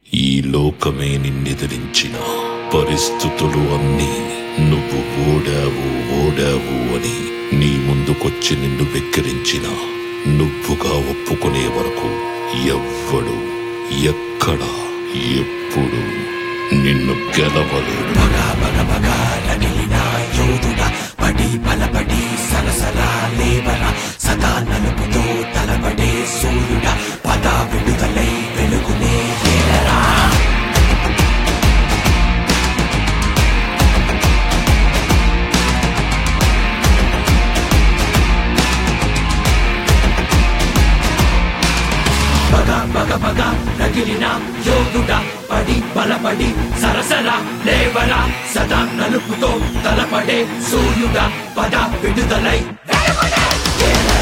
ఈ లోకమే నిన్నెదిరించిన పరిస్థితులు అన్నీ నువ్వు ఓడావు ఓడావు అని నీ ముందుకొచ్చి నిన్ను వెక్కిరించిన నువ్వుగా ఒప్పుకునే వరకు ఎవ్వడు ఎక్కడ ఎప్పుడు నిన్ను గెలవలేడు పగ పగ పగ రగిలిన యోధుడ పడి బలపడి సరసరా లేవర సదా నలుపుతో తలబడే సూర్యుడ పద విడుదలై వెలుగునే ఏలరా పగ పగ పగ రగిలిన యోధుడ పడి బలపడి సరసర లేవర సదా నలుపుతో తలపడే సూర్యుడ పద విడుదలై వెలుగునే ఏలరా.